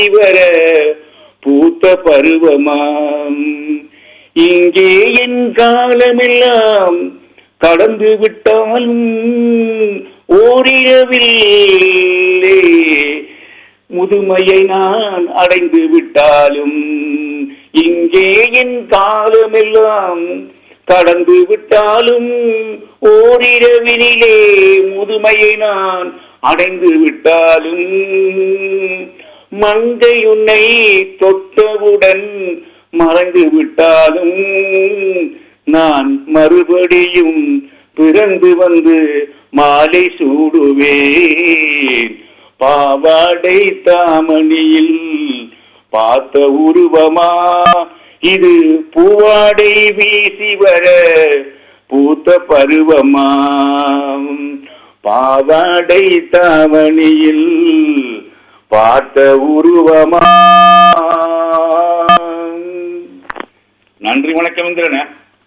வர பூத்த பருவமாம் இங்கே என் காலமெல்லாம் கடந்து விட்டாலும் ஓரிரவில்லே முதுமையை நான் அடைந்து விட்டாலும் இங்கே என் காலமெல்லாம் கடந்து விட்டாலும் ஓரிரவினிலே முதுமையை நான் அடைந்து விட்டாலும் மங்கை உன்னை தொட்டவுடன் மறைந்து விட்டாலும் நான் மறுபடியும் பிறந்து வந்து மாலை சூடுவேன் பாவாடை தாமணியில் பார்த்த உருவமா இது பூவாடை வீசி வர பூத்த பருவமா பாவாடை தாவணியில் பார்த்த உருவமா நன்றி வணக்கம் இந்திரனே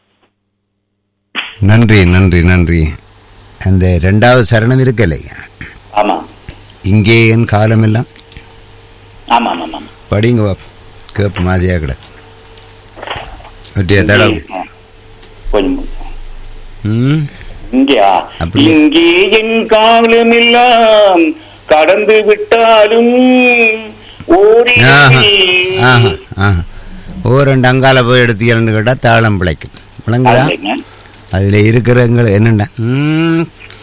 நன்றி நன்றி நன்றி அந்த ரெண்டாவது சரணம் இருக்கலை ஆமா இங்கே என் காலமெல்லாம் ஆமா ஆமா ஆமா படிங்க பாப் கேப்பு மாதிரியா கிட ஒற்றிய தடவு கொஞ்சம் ம் இங்கேயா அப்படியே. இங்கே என் காலமெல்லாம் கடந்து விட்டாலும் ஆஹா ஆஹா ஓரிரவில் ஆஹா ஓ ரெண்டு அங்கால போய் எடுத்தீங்கன்னு கேட்டால் தாளம் பிழைக்கும் விளங்குதா அதில் இருக்கிறவங்க என்னென்ன ம்